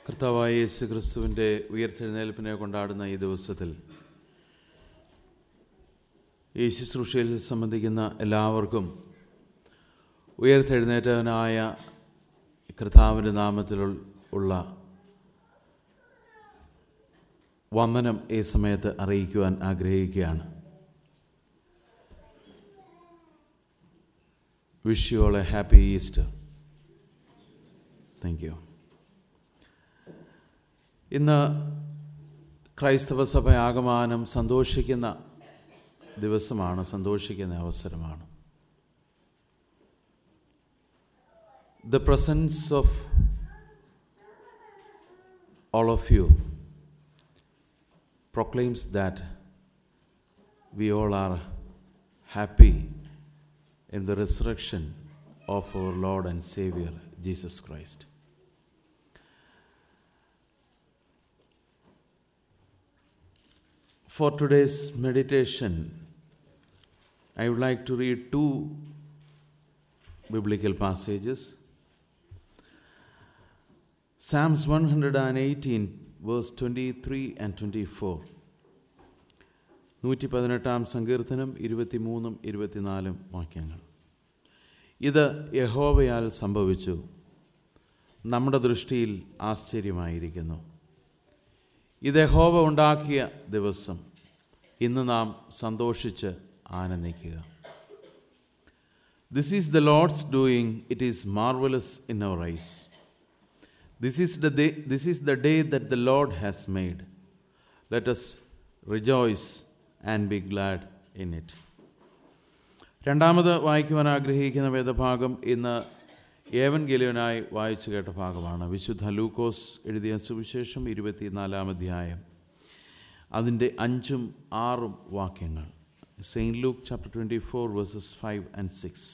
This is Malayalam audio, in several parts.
കർത്താവായ യേശു ക്രിസ്തുവിൻ്റെ ഉയർത്തെഴുന്നേൽപ്പിനെ കൊണ്ടാടുന്ന ഈ ദിവസത്തിൽ ഈ ശുശ്രൂഷയിൽ സംബന്ധിക്കുന്ന എല്ലാവർക്കും ഉയർത്തെഴുന്നേറ്റവനായ കർത്താവിൻ്റെ നാമത്തിൽ ഉള്ള വന്ദനം ഈ സമയത്ത് അറിയിക്കുവാൻ ആഗ്രഹിക്കുകയാണ് wish you all a happy Easter thank you ഇന്ന് ക്രൈസ്തവ സഭ ആകമാനം സന്തോഷിക്കുന്ന ദിവസമാണ് സന്തോഷിക്കുന്ന അവസരമാണ് the presence of all of you proclaims that we all are happy in the resurrection of our Lord and Savior Jesus Christ. For today's meditation, I would like to read two biblical passages. Psalms 118, verse 23 and 24. നൂറ്റി പതിനെട്ടാം സങ്കീർത്തനം ഇരുപത്തിമൂന്നും ഇരുപത്തിനാലും വാക്യങ്ങൾ ഇത് യഹോവയാൽ സംഭവിച്ചു നമ്മുടെ ദൃഷ്ടിയിൽ ആശ്ചര്യമായിരിക്കുന്നു ഇത് യഹോവ ഉണ്ടാക്കിയ ദിവസം ഇന്ന് നാം സന്തോഷിച്ച് ആനന്ദിക്കുക this is the Lord's doing it is marvellous in our eyes this is the day this is the day that the Lord has made let us rejoice and be glad in it രണ്ടാമത് വായിക്കുവാൻ ആഗ്രഹിക്കുന്ന വേദഭാഗം ഇന്ന് ഏവൻ ഗലിയനായി വായിച്ചു കേട്ട ഭാഗമാണ് വിശുദ്ധ ലൂക്കോസ് എഴുതിയ സുവിശേഷം ഇരുപത്തിനാലാം അധ്യായം അതിൻ്റെ അഞ്ചും ആറും വാക്യങ്ങൾ Saint Luke chapter twenty four verses five and six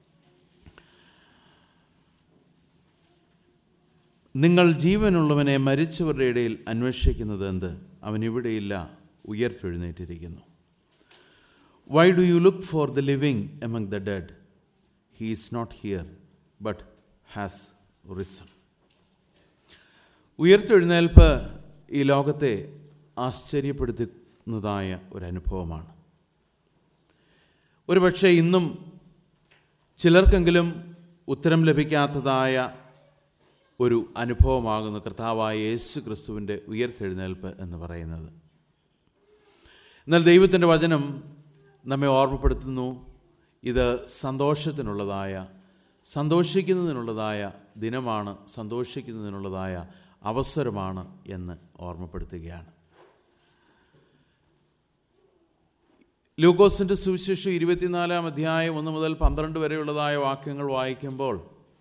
നിങ്ങൾ ജീവനുള്ളവനെ മരിച്ചവരുടെ ഇടയിൽ അന്വേഷിക്കുന്നത് എന്ത് അവൻ ഇവിടെയില്ല ഉയർത്തെഴുന്നേറ്റിരിക്കുന്നു why do you look for the living among the dead he is not here but has risen ഉയർത്തെഴുന്നേൽപ്പ് ഈ ലോകത്തെ ആശ്ചര്യപ്പെടുത്തുന്നതായ ഒരനുഭവമാണ് ഒരുപക്ഷെ ഇന്നും ചിലർക്കെങ്കിലും ഉത്തരം ലഭിക്കാത്തതായ ഒരു അനുഭവമാകുന്നു കർത്താവായ യേശു ക്രിസ്തുവിൻ്റെ ഉയർത്തെഴുന്നേൽപ്പ് എന്ന് പറയുന്നത് എന്നാൽ ദൈവത്തിൻ്റെ വചനം നമ്മെ ഓർമ്മപ്പെടുത്തുന്നു ഇത് സന്തോഷത്തിനുള്ളതായ സന്തോഷിക്കുന്നതിനുള്ളതായ ദിനമാണ് സന്തോഷിക്കുന്നതിനുള്ളതായ അവസരമാണ് എന്ന് ഓർമ്മപ്പെടുത്തുകയാണ് ലൂക്കോസിൻ്റെ സുവിശേഷം ഇരുപത്തിനാലാം അധ്യായം ഒന്ന് മുതൽ പന്ത്രണ്ട് വരെയുള്ളതായ വാക്യങ്ങൾ വായിക്കുമ്പോൾ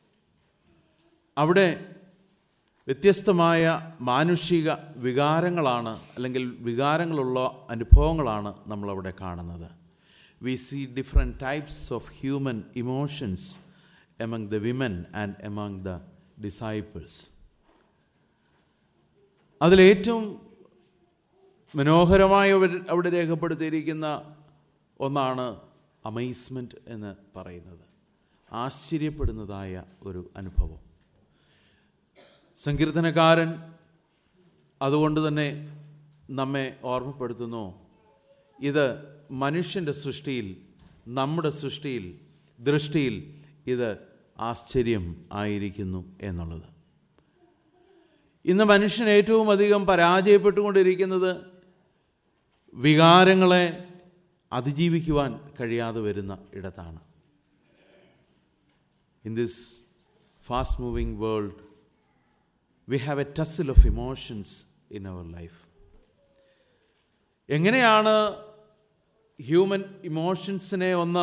അവിടെ വ്യത്യസ്തമായ മാനുഷിക വികാരങ്ങളാണ് അല്ലെങ്കിൽ വികാരങ്ങളുള്ള അനുഭവങ്ങളാണ് നമ്മളവിടെ കാണുന്നത് we see different types of human emotions among the women and among the disciples അതിലേറ്റവും മനോഹരമായി അവർ അവിടെ രേഖപ്പെടുത്തിയിരിക്കുന്ന ഒന്നാണ് അമേസ്മെൻറ്റ് എന്ന് പറയുന്നത് ആശ്ചര്യപ്പെടുന്നതായ ഒരു അനുഭവം സങ്കീർത്തനക്കാരൻ അതുകൊണ്ട് തന്നെ നമ്മെ ഓർമ്മപ്പെടുത്തുന്നു ഇത് മനുഷ്യൻ്റെ സൃഷ്ടിയിൽ നമ്മുടെ സൃഷ്ടിയിൽ ദൃഷ്ടിയിൽ ഇത് ആശ്ചര്യം ആയിരിക്കുന്നു എന്നുള്ളത് ഇന്ന് മനുഷ്യൻ ഏറ്റവും അധികം പരാജയപ്പെട്ടുകൊണ്ടിരിക്കുന്നത് വികാരങ്ങളെ അതിജീവിക്കുവാൻ കഴിയാതെ വരുന്ന ഇടത്താണ് in this fast moving world we have a tussle of emotions in our life എങ്ങനെയാണ് ഹ്യൂമൻ ഇമോഷൻസിനെ ഒന്ന്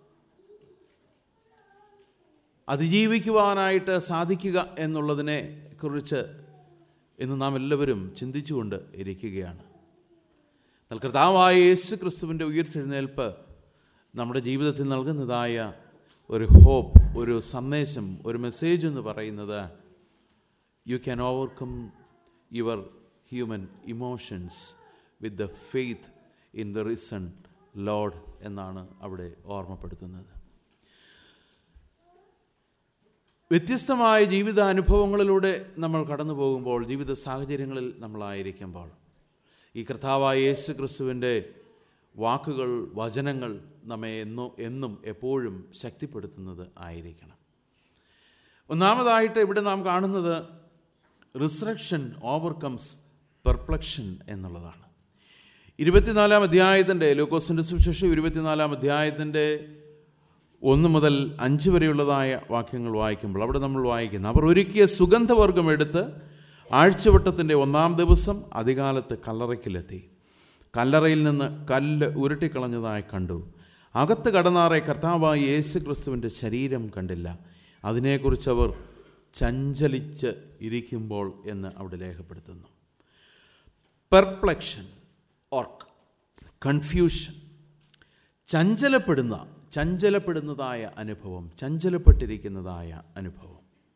അതിജീവിക്കുവാനായിട്ട് സാധിക്കുക എന്നുള്ളതിനെ കുറിച്ച് ഇന്ന് നാം എല്ലാവരും ചിന്തിച്ചുകൊണ്ട് ഇരിക്കുകയാണ് എന്നാൽ കർത്താവായ യേശു ക്രിസ്തുവിൻ്റെ ഉയർത്തെഴുന്നേൽപ്പ് നമ്മുടെ ജീവിതത്തിൽ നൽകുന്നതായ ഒരു ഹോപ്പ് ഒരു സന്ദേശം ഒരു മെസ്സേജ് എന്ന് പറയുന്നത് you can overcome your human emotions with the faith in the risen Lord എന്നാണ് അവിടെ ഓർമ്മപ്പെടുത്തുന്നത് വ്യത്യസ്തമായ ജീവിത അനുഭവങ്ങളിലൂടെ നമ്മൾ കടന്നു പോകുമ്പോൾ ജീവിത സാഹചര്യങ്ങളിൽ നമ്മളായിരിക്കുമ്പോൾ ഈ കർത്താവായ യേശു ക്രിസ്തുവിൻ്റെ വാക്കുകൾ വചനങ്ങൾ നമ്മെ എന്നോ എന്നും എപ്പോഴും ശക്തിപ്പെടുത്തുന്നത് ആയിരിക്കണം ഒന്നാമതായിട്ട് ഇവിടെ നാം കാണുന്നത് റിസറക്ഷൻ ഓവർകംസ് പെർപ്ലക്ഷൻ എന്നുള്ളതാണ് ഇരുപത്തിനാലാം അധ്യായത്തിൻ്റെ ലൂക്കോസിൻ്റെ സുവിശേഷം ഇരുപത്തിനാലാം അധ്യായത്തിൻ്റെ ഒന്ന് മുതൽ അഞ്ച് വരെയുള്ളതായ വാക്യങ്ങൾ വായിക്കുമ്പോൾ അവിടെ നമ്മൾ വായിക്കുന്നു അവർ ഒരുക്കിയ സുഗന്ധവർഗം എടുത്ത് ആഴ്ചവട്ടത്തിൻ്റെ ഒന്നാം ദിവസം അധികാലത്ത് കല്ലറയ്ക്കിലെത്തി കല്ലറയിൽ നിന്ന് കല്ല് ഉരുട്ടിക്കളഞ്ഞതായി കണ്ടു അകത്ത് കടന്നാറെ കർത്താവായ യേശു ക്രിസ്തുവിൻ്റെ ശരീരം കണ്ടില്ല അതിനെക്കുറിച്ച് അവർ ചഞ്ചലിച്ച് ഇരിക്കുമ്പോൾ എന്ന് അവിടെ രേഖപ്പെടുത്തുന്നു പെർപ്ലക്ഷൻ ഓർ കൺഫ്യൂഷൻ ചഞ്ചലപ്പെടുന്ന ചഞ്ചലപ്പെടുന്നതായ അനുഭവം ചഞ്ചലപ്പെട്ടിരിക്കുന്നതായ അനുഭവം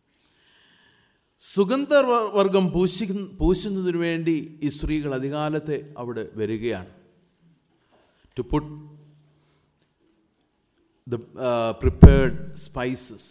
സുഗന്ധവർഗം പൂശി പൂശുന്നതിനു വേണ്ടി ഈ സ്ത്രീകൾ അധികാലത്തെ അവിടെ വരികയാണ് to put the prepared spices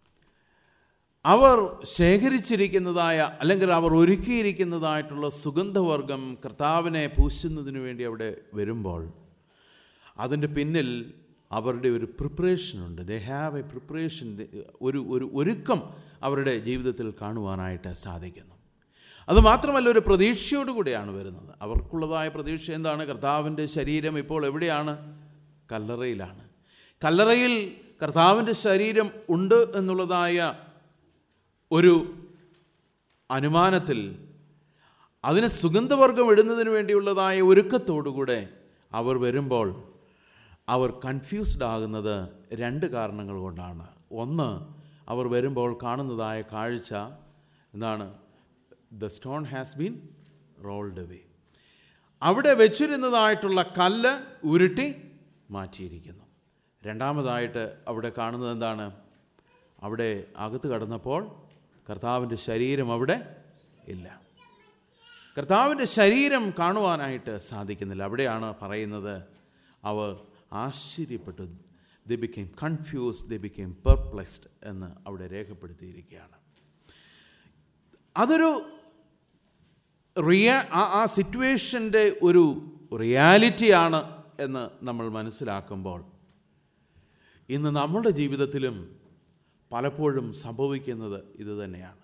അവർ ശേഖരിച്ചിരിക്കുന്നതായ അല്ലെങ്കിൽ അവർ ഒരുക്കിയിരിക്കുന്നതായിട്ടുള്ള സുഗന്ധവർഗം കർത്താവിനെ പൂശുന്നതിന് വേണ്ടി അവിടെ വരുമ്പോൾ അതിൻ്റെ പിന്നിൽ അവരുടെ ഒരു പ്രിപ്പറേഷനുണ്ട് ദേ ഹാവ് എ പ്രിപ്പറേഷൻ ഒരു ഒരു ഒരുക്കം അവരുടെ ജീവിതത്തിൽ കാണുവാനായിട്ട് സാധിക്കുന്നു അതുമാത്രമല്ല ഒരു പ്രതീക്ഷയോടു കൂടിയാണ് വരുന്നത് അവർക്കുള്ളതായ പ്രതീക്ഷ എന്താണ് കർത്താവിൻ്റെ ശരീരം ഇപ്പോൾ എവിടെയാണ് കല്ലറയിലാണ് കല്ലറയിൽ കർത്താവിൻ്റെ ശരീരം ഉണ്ട് എന്നുള്ളതായ ഒരു അനുമാനത്തിൽ അതിന് സുഗന്ധവർഗം ഇടുന്നതിന് വേണ്ടിയുള്ളതായ ഒരുക്കത്തോടുകൂടെ അവർ വരുമ്പോൾ അവർ കൺഫ്യൂസ്ഡ് ആകുന്നത് രണ്ട് കാരണങ്ങൾ കൊണ്ടാണ് ഒന്ന് അവർ വരുമ്പോൾ കാണുന്നതായ കാഴ്ച എന്താണ് the stone has been rolled away അവിടെ വെച്ചിരുന്നതായിട്ടുള്ള കല്ല് ഉരുട്ടി മാറ്റിയിരിക്കുന്നു രണ്ടാമതായിട്ട് അവിടെ കാണുന്നത് എന്താണ് അവിടെ അകത്ത് കടന്നപ്പോൾ കർത്താവിൻ്റെ ശരീരം അവിടെ ഇല്ല കർത്താവിൻ്റെ ശരീരം കാണുവാനായിട്ട് സാധിക്കുന്നില്ല അവിടെയാണ് പറയുന്നത് അവർ ആശ്ചര്യപ്പെട്ടു they became confused they became perplexed എന്ന് അവിടെ രേഖപ്പെടുത്തിയിരിക്കുകയാണ് അതൊരു റിയ ആ ആ സിറ്റുവേഷൻ്റെ ഒരു റിയാലിറ്റിയാണ് എന്ന് നമ്മൾ മനസ്സിലാക്കുമ്പോൾ ഇന്ന് നമ്മുടെ ജീവിതത്തിലും പലപ്പോഴും സംഭവിക്കുന്നത് ഇത് തന്നെയാണ്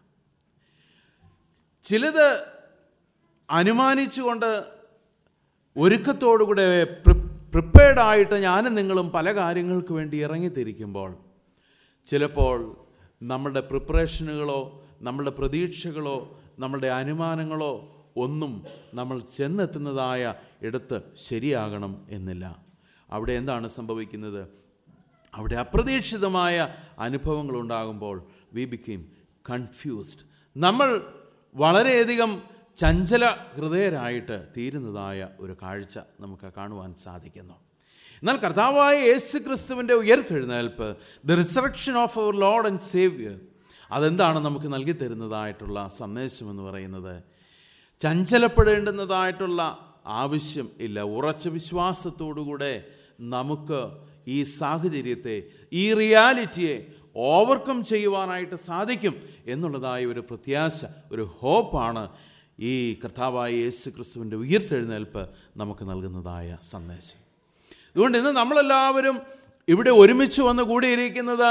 ചിലത് അനുമാനിച്ചുകൊണ്ട് ഒരുക്കത്തോടുകൂടെ പ്രിപ്പയർഡായിട്ട് ഞാനും നിങ്ങളും പല കാര്യങ്ങൾക്ക് വേണ്ടി ഇറങ്ങിത്തിരിക്കുമ്പോൾ ചിലപ്പോൾ നമ്മുടെ പ്രിപ്പറേഷനുകളോ നമ്മുടെ പ്രതീക്ഷകളോ നമ്മുടെ അനുമാനങ്ങളോ ഒന്നും നമ്മൾ ചെന്നെത്തുന്നതായ ഇടത്ത് ശരിയാകണം എന്നില്ല അവിടെ എന്താണ് സംഭവിക്കുന്നത് അവിടെ അപ്രതീക്ഷിതമായ അനുഭവങ്ങൾ ഉണ്ടാകുമ്പോൾ വി ബിക്കെയിം കൺഫ്യൂസ്ഡ് നമ്മൾ വളരെയധികം ചഞ്ചല ഹൃദയരായിട്ട് തീരുന്നതായ ഒരു കാഴ്ച നമുക്ക് കാണുവാൻ സാധിക്കുന്നു എന്നാൽ കർത്താവായ യേശു ക്രിസ്തുവിൻ്റെ ഉയർത്തെഴുന്നേൽപ്പ് the resurrection of our lord and saviour അതെന്താണ് നമുക്ക് നൽകി തരുന്നതായിട്ടുള്ള സന്ദേശം എന്ന് പറയുന്നത് ചഞ്ചലപ്പെടേണ്ടുന്നതായിട്ടുള്ള ആവശ്യം ഇല്ല ഉറച്ച വിശ്വാസത്തോടുകൂടെ നമുക്ക് ഈ സാഹചര്യത്തെ ഈ റിയാലിറ്റിയെ ഓവർകം ചെയ്യുവാനായിട്ട് സാധിക്കും എന്നുള്ളതായ ഒരു പ്രത്യാശ ഒരു ഹോപ്പാണ് ഈ കർത്താവായ യേശു ക്രിസ്തുവിൻ്റെ ഉയർത്തെഴുന്നേൽപ്പ് നമുക്ക് നൽകുന്നതായ സന്ദേശം അതുകൊണ്ട് ഇന്ന് നമ്മളെല്ലാവരും ഇവിടെ ഒരുമിച്ച് വന്ന് കൂടിയിരിക്കുന്നത്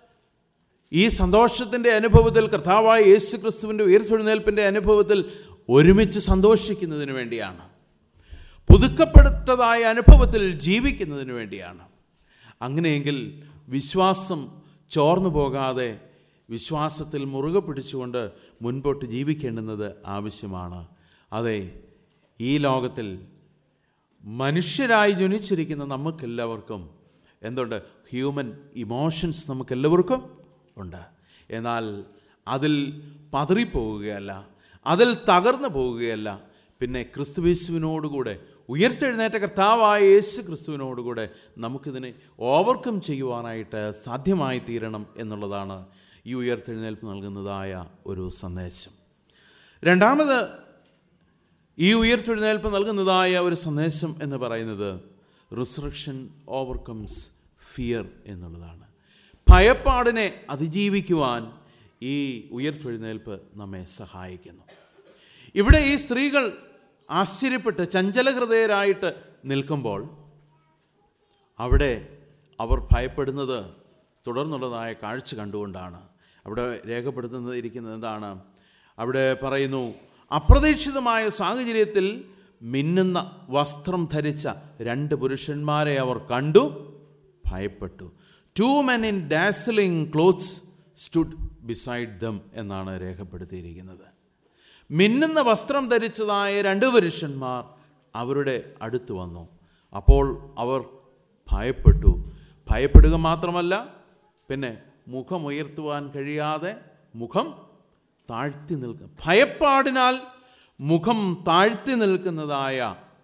ഈ സന്തോഷത്തിൻ്റെ അനുഭവത്തിൽ കർത്താവായ യേശു ക്രിസ്തുവിൻ്റെ ഉയർത്തെഴുന്നേൽപ്പിൻ്റെ അനുഭവത്തിൽ ഒരുമിച്ച് സന്തോഷിക്കുന്നതിന് വേണ്ടിയാണ് പുതുക്കപ്പെട്ടതായ അനുഭവത്തിൽ ജീവിക്കുന്നതിന് വേണ്ടിയാണ് അങ്ങനെയെങ്കിൽ വിശ്വാസം ചോർന്നു പോകാതെ വിശ്വാസത്തിൽ മുറുകെ പിടിച്ചുകൊണ്ട് മുൻപോട്ട് ജീവിക്കേണ്ടുന്നത് ആവശ്യമാണ് അതെ ഈ ലോകത്തിൽ മനുഷ്യരായി ജനിച്ചിരിക്കുന്ന നമുക്കെല്ലാവർക്കും എന്തുണ്ട് ഹ്യൂമൻ ഇമോഷൻസ് നമുക്കെല്ലാവർക്കും ഉണ്ട് എന്നാൽ അതിൽ പതറിപ്പോവുകയല്ല അതിൽ തകർന്നു പോവുകയല്ല പിന്നെ ക്രിസ്തുവേശുവിനോടുകൂടെ ഉയർത്തെഴുന്നേറ്റ കർത്താവായ യേശു ക്രിസ്തുവിനോടുകൂടെ നമുക്കിതിനെ ഓവർകം ചെയ്യുവാനായിട്ട് സാധ്യമായി തീരണം എന്നുള്ളതാണ് ഈ ഉയർത്തെഴുന്നേൽപ്പ് നൽകുന്നതായ ഒരു സന്ദേശം രണ്ടാമത് ഈ ഉയർത്തെഴുന്നേൽപ്പ് നൽകുന്നതായ ഒരു സന്ദേശം എന്ന് പറയുന്നത് റിസറക്ഷൻ ഓവർകംസ് ഫിയർ എന്നുള്ളതാണ് ഭയപ്പാടിനെ അതിജീവിക്കുവാൻ ഈ ഉയർത്തെഴുന്നേൽപ്പ് നമ്മെ സഹായിക്കുന്നു ഇവിടെ ഈ സ്ത്രീകൾ ആശ്ചര്യപ്പെട്ട് ചഞ്ചലഹൃദയരായിട്ട് നിൽക്കുമ്പോൾ അവിടെ അവർ ഭയപ്പെടുന്നത് തുടർന്നുള്ളതായ കാഴ്ച കണ്ടുകൊണ്ടാണ് അവിടെ രേഖപ്പെടുത്തുന്നത് ഇരിക്കുന്നത് എന്താണ് അവിടെ പറയുന്നു അപ്രതീക്ഷിതമായ സാഹചര്യത്തിൽ മിന്നുന്ന വസ്ത്രം ധരിച്ച രണ്ട് പുരുഷന്മാരെ അവർ കണ്ടു ഭയപ്പെട്ടു two men in dazzling clothes stood beside them എന്നാണ് രേഖപ്പെടുത്തിയിരിക്കുന്നത് മിന്നുന്ന വസ്ത്രം ധരിച്ചതായ രണ്ട് പുരുഷന്മാർ അവരുടെ അടുത്ത് വന്നു അപ്പോൾ അവർ ഭയപ്പെട്ടു ഭയപ്പെടുക മാത്രമല്ല പിന്നെ മുഖം ഉയർത്തുവാൻ കഴിയാതെ മുഖം താഴ്ത്തി നിൽക്കും ഭയപ്പാടിനാൽ മുഖം താഴ്ത്തി നിൽക്കുന്നതായ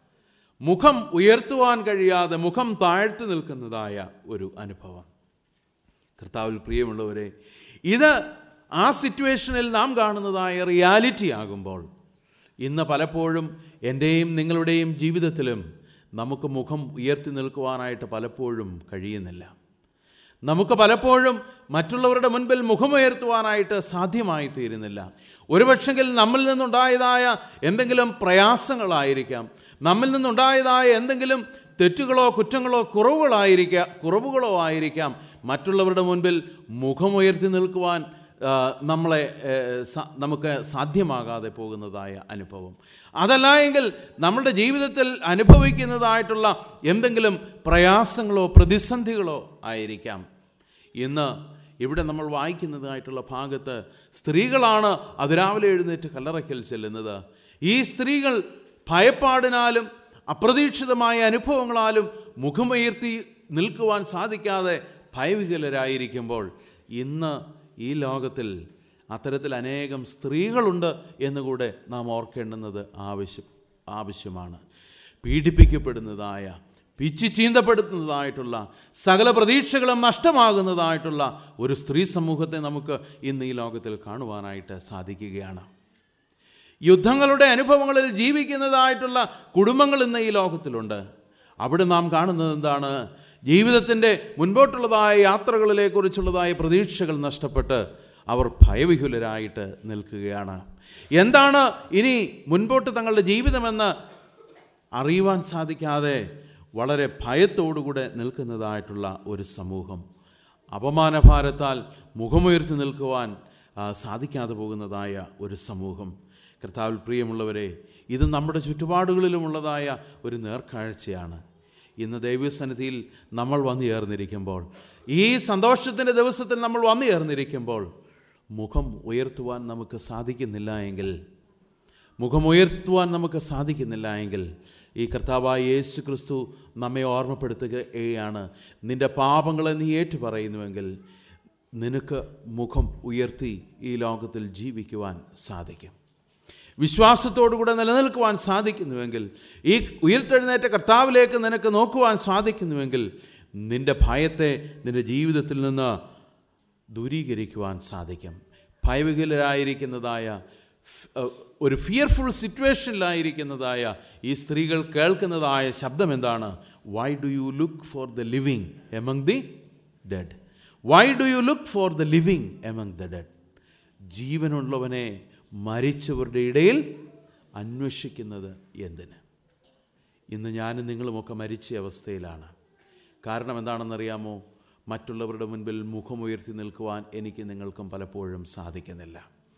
മുഖം ഉയർത്തുവാൻ കഴിയാതെ മുഖം താഴ്ത്തി നിൽക്കുന്നതായ ഒരു അനുഭവം കർത്താവിൽ പ്രിയമുള്ളവരെ ഇത് ആ സിറ്റുവേഷനിൽ നാം കാണുന്നതായ റിയാലിറ്റി ആകുമ്പോൾ ഇന്ന് പലപ്പോഴും എൻ്റെയും നിങ്ങളുടെയും ജീവിതത്തിലും നമുക്ക് മുഖം ഉയർത്തി നിൽക്കുവാനായിട്ട് പലപ്പോഴും കഴിയുന്നില്ല നമുക്ക് പലപ്പോഴും മറ്റുള്ളവരുടെ മുൻപിൽ മുഖമുയർത്തുവാനായിട്ട് സാധ്യമായി തീരുന്നില്ല ഒരുപക്ഷെങ്കിൽ നമ്മിൽ നിന്നുണ്ടായതായ എന്തെങ്കിലും പ്രയാസങ്ങളായിരിക്കാം നമ്മിൽ നിന്നുണ്ടായതായ എന്തെങ്കിലും തെറ്റുകളോ കുറ്റങ്ങളോ കുറവുകളായിരിക്കാം കുറവുകളോ ആയിരിക്കാം മറ്റുള്ളവരുടെ മുൻപിൽ മുഖമുയർത്തി നിൽക്കുവാൻ ആ, നമ്മളെ ഏ, സ- നമുക്ക് സാധ്യമാകാതെ പോകുന്നതായ അനുഭവം അതല്ല എങ്കിൽ നമ്മുടെ ജീവിതത്തിൽ അനുഭവിക്കുന്നതായിട്ടുള്ള എന്തെങ്കിലും പ്രയാസങ്ങളോ പ്രതിസന്ധികളോ ആയിരിക്കാം ഇന്ന് ഇവിടെ നമ്മൾ വായിക്കുന്നതായിട്ടുള്ള ഭാഗത്ത് സ്ത്രീകളാണ് അതിരാവിലെ എഴുന്നേറ്റ് കല്ലറയ്ക്കൽ ചെല്ലുന്നത് ഈ സ്ത്രീകൾ ഭയപ്പാടിനാലും അപ്രതീക്ഷിതമായ അനുഭവങ്ങളാലും മുഖമുയർത്തി നിൽക്കുവാൻ സാധിക്കാതെ ഭയവികലരായിരിക്കുമ്പോൾ ഇന്ന് ഈ ലോകത്തിൽ അത്തരത്തിൽ അനേകം സ്ത്രീകളുണ്ട് എന്നുകൂടെ നാം ഓർക്കേണ്ടുന്നത് ആവശ്യം ആവശ്യമാണ് പീഡിപ്പിക്കപ്പെടുന്നതായ പിച്ചി ചീന്തപ്പെടുത്തുന്നതായിട്ടുള്ള സകല പ്രതീക്ഷകളും നഷ്ടമാകുന്നതായിട്ടുള്ള ഒരു സ്ത്രീ സമൂഹത്തെ നമുക്ക് ഇന്ന് ഈ ലോകത്തിൽ കാണുവാനായിട്ട് സാധിക്കുകയാണ് യുദ്ധങ്ങളുടെ അനുഭവങ്ങളിൽ ജീവിക്കുന്നതായിട്ടുള്ള കുടുംബങ്ങൾ ഇന്ന് ഈ ലോകത്തിലുണ്ട് അവിടെ നാം കാണുന്നത് എന്താണ് ജീവിതത്തിൻ്റെ മുൻപോട്ടുള്ളതായ യാത്രകളിലെക്കുറിച്ചുള്ളതായ പ്രതീക്ഷകൾ നഷ്ടപ്പെട്ട് അവർ ഭയവിഹുലരായിട്ട് നിൽക്കുകയാണ് എന്താണ് ഇനി മുൻപോട്ട് തങ്ങളുടെ ജീവിതമെന്ന് അറിയുവാൻ സാധിക്കാതെ വളരെ ഭയത്തോടുകൂടെ നിൽക്കുന്നതായിട്ടുള്ള ഒരു സമൂഹം അപമാനഭാരത്താൽ മുഖമുയർത്തി നിൽക്കുവാൻ ആ, സാധിക്കാതെ പോകുന്നതായ ഒരു സമൂഹം കർത്താവിൽ പ്രിയമുള്ളവരെ ഇത് നമ്മുടെ ചുറ്റുപാടുകളിലുമുള്ളതായ ഒരു നേർക്കാഴ്ചയാണ് ഇന്ന് ദൈവസന്നിധിയിൽ നമ്മൾ വന്നു ചേർന്നിരിക്കുമ്പോൾ ഈ സന്തോഷത്തിൻ്റെ ദിവസത്തിൽ നമ്മൾ വന്നു ചേർന്നിരിക്കുമ്പോൾ മുഖം ഉയർത്തുവാൻ നമുക്ക് സാധിക്കുന്നില്ല എങ്കിൽ മുഖമുയർത്തുവാൻ നമുക്ക് സാധിക്കുന്നില്ല എങ്കിൽ ഈ കർത്താവായ യേശു ക്രിസ്തു നമ്മെ ഓർമ്മപ്പെടുത്തുകയാണ് നിന്റെ പാപങ്ങളെ നീ ഏറ്റുപറയുന്നുവെങ്കിൽ നിനക്ക് മുഖം ഉയർത്തി ഈ ലോകത്തിൽ ജീവിക്കുവാൻ സാധിക്കും വിശ്വാസത്തോടുകൂടെ നിലനിൽക്കുവാൻ സാധിക്കുന്നുവെങ്കിൽ ഈ ഉയർത്തെഴുന്നേറ്റ കർത്താവിലേക്ക് നിനക്ക് നോക്കുവാൻ സാധിക്കുന്നുവെങ്കിൽ നിന്റെ ഭയത്തെ നിന്റെ ജീവിതത്തിൽ നിന്ന് ദൂരീകരിക്കുവാൻ സാധിക്കും ഭയവികലരായിരിക്കുന്നതായ ഫ്- ഏഹ് ഒരു ഫിയർഫുൾ സിറ്റുവേഷനിലായിരിക്കുന്നതായ ഈ സ്ത്രീകൾ കേൾക്കുന്നതായ ശബ്ദം എന്താണ് why do you look for the living among the dead why do you look for the living among the dead ജീവനുള്ളവനെ മരിച്ചവരുടെ ഇടയിൽ അന്വേഷിക്കുന്നത് എന്തിന് ഇന്ന് ഞാനും നിങ്ങളുമൊക്കെ മരിച്ച അവസ്ഥയിലാണ് കാരണം എന്താണെന്നറിയാമോ മറ്റുള്ളവരുടെ മുൻപിൽ മുഖമുയർത്തി നിൽക്കുവാൻ എനിക്ക് നിങ്ങൾക്കും പലപ്പോഴും സാധിക്കുന്നില്ല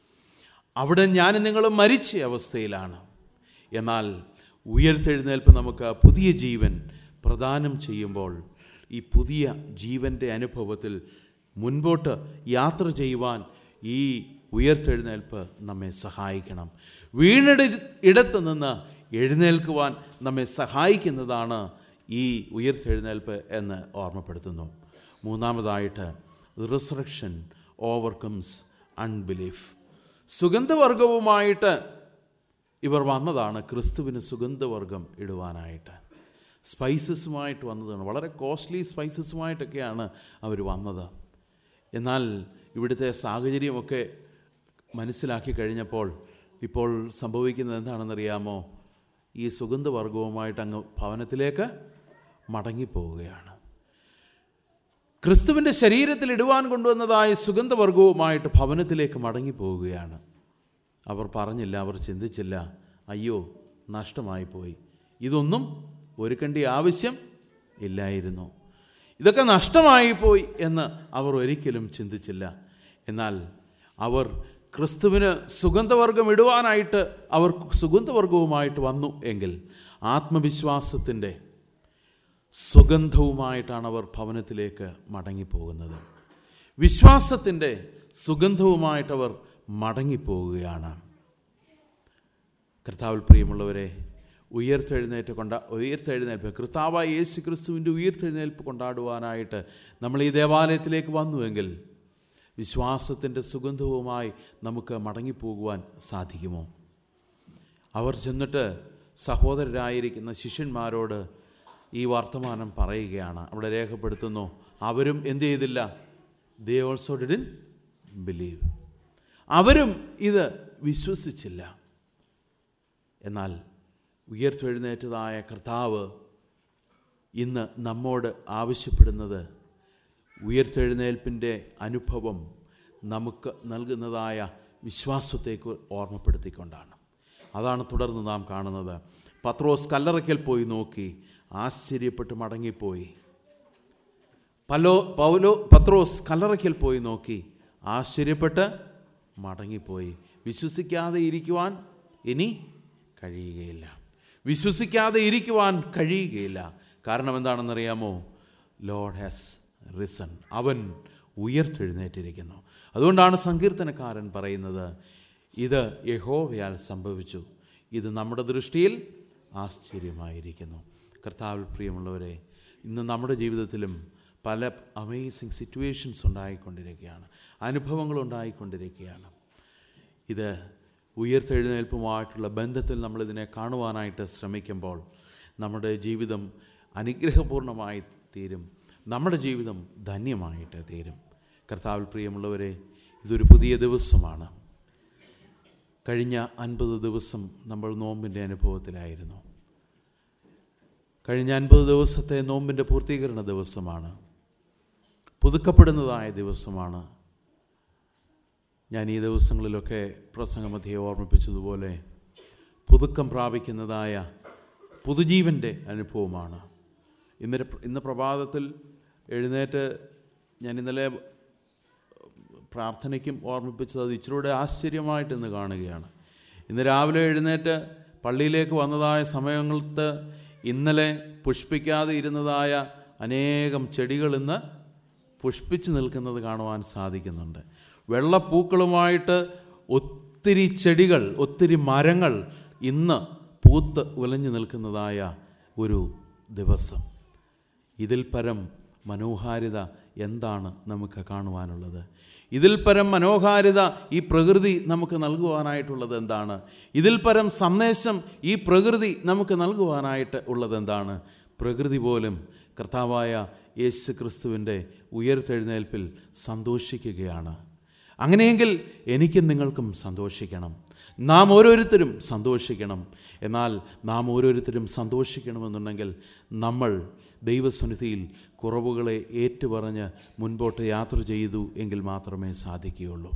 അവിടെ ഞാനും നിങ്ങളും മരിച്ച അവസ്ഥയിലാണ് എന്നാൽ ഉയർത്തെഴുന്നേൽപ്പ് നമുക്ക് പുതിയ ജീവൻ പ്രദാനം ചെയ്യുമ്പോൾ ഈ പുതിയ ജീവൻ്റെ അനുഭവത്തിൽ മുൻപോട്ട് യാത്ര ചെയ്യുവാൻ ഈ ഉയർത്തെഴുന്നേൽപ്പ് നമ്മെ സഹായിക്കണം വീണിട ഇടത്ത് നിന്ന് എഴുന്നേൽക്കുവാൻ നമ്മെ സഹായിക്കുന്നതാണ് ഈ ഉയർത്തെഴുന്നേൽപ്പ് എന്ന് ഓർമ്മപ്പെടുത്തുന്നു മൂന്നാമതായിട്ട് റിസറക്ഷൻ ഓവർകംസ് അൺബിലീഫ് സുഗന്ധവർഗവുമായിട്ട് ഇവർ വന്നതാണ് ക്രിസ്തുവിന് സുഗന്ധവർഗം ഇടുവാനായിട്ട് സ്പൈസസുമായിട്ട് വന്നതാണ് വളരെ കോസ്റ്റ്ലി സ്പൈസസുമായിട്ടൊക്കെയാണ് അവർ വന്നത് എന്നാൽ ഇവിടുത്തെ സാഹചര്യമൊക്കെ മനസ്സിലാക്കി കഴിഞ്ഞപ്പോൾ ഇപ്പോൾ സംഭവിക്കുന്നത് എന്താണെന്നറിയാമോ ഈ സുഗന്ധവർഗവുമായിട്ട് അങ്ങ് ഭവനത്തിലേക്ക് മടങ്ങിപ്പോവുകയാണ് ക്രിസ്തുവിൻ്റെ ശരീരത്തിൽ ഇടുവാൻ കൊണ്ടുവന്നതായ സുഗന്ധവർഗവുമായിട്ട് ഭവനത്തിലേക്ക് മടങ്ങിപ്പോവുകയാണ് അവർ പറഞ്ഞില്ല അവർ ചിന്തിച്ചില്ല അയ്യോ നഷ്ടമായി പോയി ഇതൊന്നും ഒരുക്കേണ്ട ആവശ്യം ഇല്ലായിരുന്നു ഇതൊക്കെ നഷ്ടമായി പോയി എന്ന് അവർ ഒരിക്കലും ചിന്തിച്ചില്ല എന്നാൽ അവർ ക്രിസ്തുവിന് സുഗന്ധവർഗം ഇടുവാനായിട്ട് അവർ സുഗന്ധവർഗവുമായിട്ട് വന്നു എങ്കിൽ ആത്മവിശ്വാസത്തിൻ്റെ സുഗന്ധവുമായിട്ടാണ് അവർ ഭവനത്തിലേക്ക് മടങ്ങിപ്പോകുന്നത് വിശ്വാസത്തിൻ്റെ സുഗന്ധവുമായിട്ടവർ മടങ്ങിപ്പോവുകയാണ് കർത്താവിൽ പ്രിയമുള്ളവരെ ഉയർത്തെഴുന്നേറ്റ് കൊണ്ട ഉയർത്തെഴുന്നേൽപ്പ് കർത്താവായ യേശു ക്രിസ്തുവിൻ്റെ ഉയർത്തെഴുന്നേൽപ്പ് കൊണ്ടാടുവാനായിട്ട് നമ്മൾ ഈ ദേവാലയത്തിലേക്ക് വന്നുവെങ്കിൽ വിശ്വാസത്തിൻ്റെ സുഗന്ധവുമായി നമുക്ക് മടങ്ങിപ്പോകുവാൻ സാധിക്കുമോ അവർ ചെന്നിട്ട് സഹോദരരായിരിക്കുന്ന ശിഷ്യന്മാരോട് ഈ വർത്തമാനം പറയുകയാണ് അവിടെ രേഖപ്പെടുത്തുന്നു അവരും എന്ത് ചെയ്തില്ല ദേ ഓൾസോ ഡിഡിൻ ബിലീവ് അവരും ഇത് വിശ്വസിച്ചില്ല എന്നാൽ ഉയർത്തെഴുന്നേറ്റതായ കർത്താവ് ഇന്ന് നമ്മോട് ആവശ്യപ്പെടുന്നത് ഉയർത്തെഴുന്നേൽപ്പിൻ്റെ അനുഭവം നമുക്ക് നൽകുന്നതായ വിശ്വാസത്തേക്ക് ഓർമ്മപ്പെടുത്തിക്കൊണ്ടാണ് അതാണ് തുടർന്ന് നാം കാണുന്നത് പത്രോസ് കല്ലറയ്ക്കൽ പോയി നോക്കി ആശ്ചര്യപ്പെട്ട് മടങ്ങിപ്പോയി പലോ പൗലോ പത്രോസ് കല്ലറയ്ക്കൽ പോയി നോക്കി ആശ്ചര്യപ്പെട്ട് മടങ്ങിപ്പോയി വിശ്വസിക്കാതെ ഇരിക്കുവാൻ ഇനി കഴിയുകയില്ല വിശ്വസിക്കാതെ ഇരിക്കുവാൻ കഴിയുകയില്ല കാരണം എന്താണെന്നറിയാമോ ലോഡ് ഹാസ് റിസൺ അവൻ ഉയർത്തെഴുന്നേറ്റിരിക്കുന്നു അതുകൊണ്ടാണ് സങ്കീർത്തനക്കാരൻ പറയുന്നത് ഇത് യഹോവയാൽ സംഭവിച്ചു ഇത് നമ്മുടെ ദൃഷ്ടിയിൽ ആശ്ചര്യമായിരിക്കുന്നു കർത്താവിൽ പ്രിയമുള്ളവരെ ഇന്ന് നമ്മുടെ ജീവിതത്തിലും പല അമേസിങ് സിറ്റുവേഷൻസ് ഉണ്ടായിക്കൊണ്ടിരിക്കുകയാണ് അനുഭവങ്ങൾ ഉണ്ടായിക്കൊണ്ടിരിക്കുകയാണ് ഇത് ഉയർത്തെഴുന്നേൽപ്പുമായിട്ടുള്ള ബന്ധത്തിൽ നമ്മളിതിനെ കാണുവാനായിട്ട് ശ്രമിക്കുമ്പോൾ നമ്മുടെ ജീവിതം അനുഗ്രഹപൂർണമായി തീരും നമ്മുടെ ജീവിതം ധന്യമായിട്ട് തീരും കർത്താവിൽ പ്രിയമുള്ളവരെ ഇതൊരു പുതിയ ദിവസമാണ് കഴിഞ്ഞ അൻപത് ദിവസം നമ്മൾ നോമ്പിൻ്റെ അനുഭവത്തിലായിരുന്നു കഴിഞ്ഞ അൻപത് ദിവസത്തെ നോമ്പിൻ്റെ പൂർത്തീകരണ ദിവസമാണ് പുതുക്കപ്പെടുന്നതായ ദിവസമാണ് ഞാൻ ഈ ദിവസങ്ങളിലൊക്കെ പ്രസംഗമധ്യയെ ഓർമ്മിപ്പിച്ചതുപോലെ പുതുക്കം പ്രാപിക്കുന്നതായ പുതുജീവൻ്റെ അനുഭവമാണ് ഇന്നലെ ഇന്ന് പ്രഭാതത്തിൽ എഴുന്നേറ്റ് ഞാൻ ഇന്നലെ പ്രാർത്ഥനയ്ക്കും ഓർമ്മിപ്പിച്ചത് അത് ഇച്ചിരൂടെ ആശ്ചര്യമായിട്ട് ഇന്ന് കാണുകയാണ് ഇന്ന് രാവിലെ എഴുന്നേറ്റ് പള്ളിയിലേക്ക് വന്നതായ സമയങ്ങൾക്ക് ഇന്നലെ പുഷ്പിക്കാതെ ഇരുന്നതായ അനേകം ചെടികൾ ഇന്ന് പുഷ്പിച്ച് നിൽക്കുന്നത് കാണുവാൻ സാധിക്കുന്നുണ്ട് വെള്ളപ്പൂക്കളുമായിട്ട് ഒത്തിരി ചെടികൾ ഒത്തിരി മരങ്ങൾ ഇന്ന് പൂത്ത് ഉലഞ്ഞു നിൽക്കുന്നതായ ഒരു ദിവസം ഇതിൽ പരം മനോഹാരിത എന്താണ് നമുക്ക് കാണുവാനുള്ളത് ഇതിൽ പരം മനോഹാരിത ഈ പ്രകൃതി നമുക്ക് നൽകുവാനായിട്ടുള്ളത് എന്താണ് ഇതിൽ പരം സന്ദേശം ഈ പ്രകൃതി നമുക്ക് നൽകുവാനായിട്ട് ഉള്ളത് എന്താണ് പ്രകൃതി പോലും കർത്താവായ യേശു ക്രിസ്തുവിൻ്റെ ഉയർത്തെഴുന്നേൽപ്പിൽ സന്തോഷിക്കുകയാണ് അങ്ങനെയെങ്കിൽ എനിക്കും നിങ്ങൾക്കും സന്തോഷിക്കണം നാം ഓരോരുത്തരും സന്തോഷിക്കണം എന്നാൽ നാം ഓരോരുത്തരും സന്തോഷിക്കണമെന്നുണ്ടെങ്കിൽ നമ്മൾ ദൈവസന്നിധിയിൽ കുറവുകളെ ഏറ്റുപറഞ്ഞ് മുൻപോട്ട് യാത്ര ചെയ്തു എങ്കിൽ മാത്രമേ സാധിക്കുകയുള്ളൂ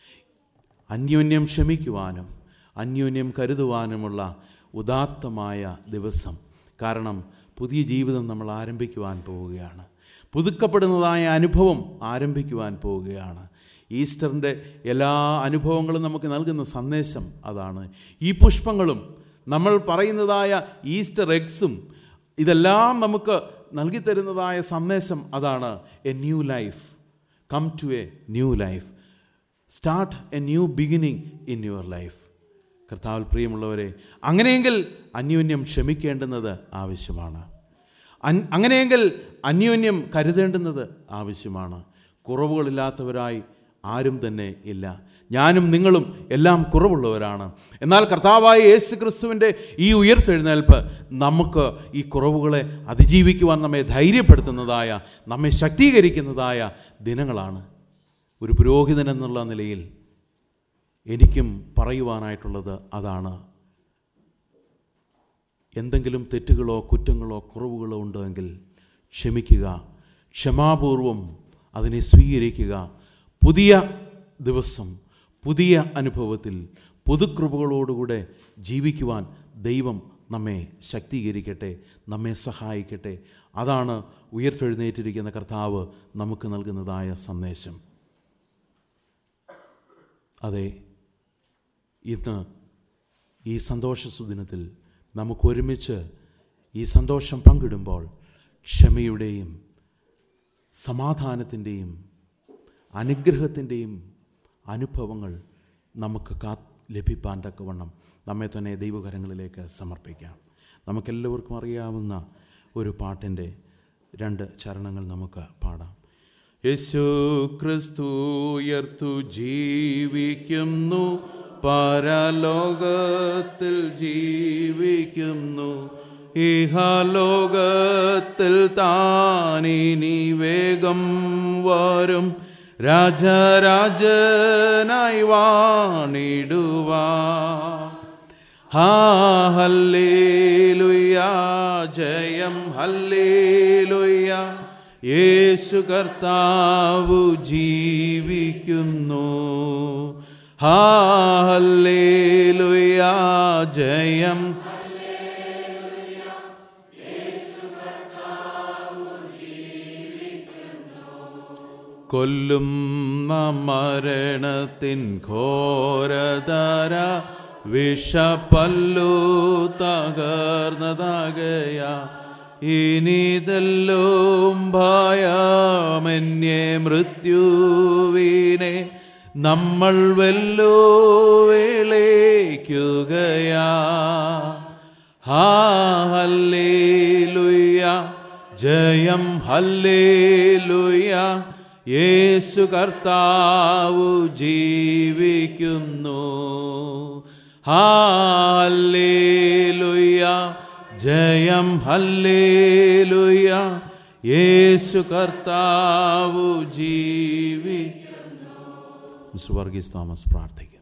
അന്യോന്യം ക്ഷമിക്കുവാനും അന്യോന്യം കരുതുവാനുമുള്ള ഉദാത്തമായ ദിവസം കാരണം പുതിയ ജീവിതം നമ്മൾ ആരംഭിക്കുവാൻ പോവുകയാണ് പുതുക്കപ്പെടുന്നതായ അനുഭവം ആരംഭിക്കുവാൻ പോവുകയാണ് ഈസ്റ്ററിൻ്റെ എല്ലാ അനുഭവങ്ങളും നമുക്ക് നൽകുന്ന സന്ദേശം അതാണ് ഈ പുഷ്പങ്ങളും നമ്മൾ പറയുന്നതായ ഈസ്റ്റർ എഗ്സും ഇതെല്ലാം നമുക്ക് നൽകിത്തരുന്നതായ സന്ദേശം അതാണ് a new life come to a new life start a new beginning in your life കർത്താവിൽ പ്രിയമുള്ളവരെ അങ്ങനെയെങ്കിൽ അന്യോന്യം ക്ഷമിക്കേണ്ടുന്നത് ആവശ്യമാണ് അൻ- അങ്ങനെയെങ്കിൽ അന്യോന്യം കരുതേണ്ടുന്നത് ആവശ്യമാണ് കുറവുകളില്ലാത്തവരായി ആരും തന്നെ ഇല്ല ഞാനും നിങ്ങളും എല്ലാം കുറവുള്ളവരാണ് എന്നാൽ കർത്താവായ യേശു ക്രിസ്തുവിൻ്റെ ഈ ഉയർത്തെഴുന്നേൽപ്പ് നമുക്ക് ഈ കുറവുകളെ അതിജീവിക്കുവാൻ നമ്മെ ധൈര്യപ്പെടുത്തുന്നതായ നമ്മെ ശക്തീകരിക്കുന്നതായ ദിനങ്ങളാണ് ഒരു പുരോഹിതൻ എന്നുള്ള നിലയിൽ എനിക്കും പറയുവാനായിട്ടുള്ളത് അതാണ് എന്തെങ്കിലും തെറ്റുകളോ കുറ്റങ്ങളോ കുറവുകളോ ഉണ്ടെങ്കിൽ ക്ഷമിക്കുക ക്ഷമാപൂർവം അതിനെ സ്വീകരിക്കുക പുതിയ ദിവസം പുതിയ അനുഭവത്തിൽ പുതുകൃപകളോടുകൂടെ ജീവിക്കുവാൻ ദൈവം നമ്മെ ശക്തീകരിക്കട്ടെ നമ്മെ സഹായിക്കട്ടെ അതാണ് ഉയർത്തെഴുന്നേറ്റിരിക്കുന്ന കർത്താവ് നമുക്ക് നൽകുന്നതായ സന്ദേശം അതെ ഇന്ന് ഈ സന്തോഷ സുദിനത്തിൽ നമുക്കൊരുമിച്ച് ഈ സന്തോഷം പങ്കിടുമ്പോൾ ക്ഷമയുടെയും സമാധാനത്തിൻ്റെയും അനുഗ്രഹത്തിൻ്റെയും അനുഭവങ്ങൾ നമുക്ക് കാ ലഭിപ്പാൻ തക്കവണ്ണം നമ്മെ തന്നെ ദൈവകരങ്ങളിലേക്ക് സമർപ്പിക്കാം നമുക്കെല്ലാവർക്കും അറിയാവുന്ന ഒരു പാട്ടിൻ്റെ രണ്ട് ചരണങ്ങൾ നമുക്ക് പാടാം യേശു ക്രിസ്തു ഉയർത്തു ജീവിക്കുന്നു പരലോകത്തിൽ ജീവിക്കുന്നു ഇഹലോകത്തിൽ താനിനി വേഗം വരും രാജരാജനായി വാണിടുവാ ഹാ ഹല്ലേലൂയ ജയം ഹല്ലേലൂയ യേശു കർത്താവു ജീവിക്കുന്നു ഹാ ഹല്ലേലൂയ ജയം കൊല്ലും മരണത്തിൻ ഘോരതര വിഷപ്പല്ലു തകർന്നതാകയ ഇനിതെല്ലും ഭയമെന്യേ മൃത്യുവിനെ നമ്മൾ വെല്ലു വിളിക്കുകയാ ഹാ ഹല്ലേലൂയ ജയം ഹല്ലേലൂയ യേശു കർത്താവു ജീവിക്കുന്നു ഹാ ഹല്ലേലൂയ ജയം ഹല്ലേലൂയ യേശു കർത്താവു ജീവി മിസ്റ്റർ വർഗീസ് തോമസ് പ്രാർത്ഥിക്കും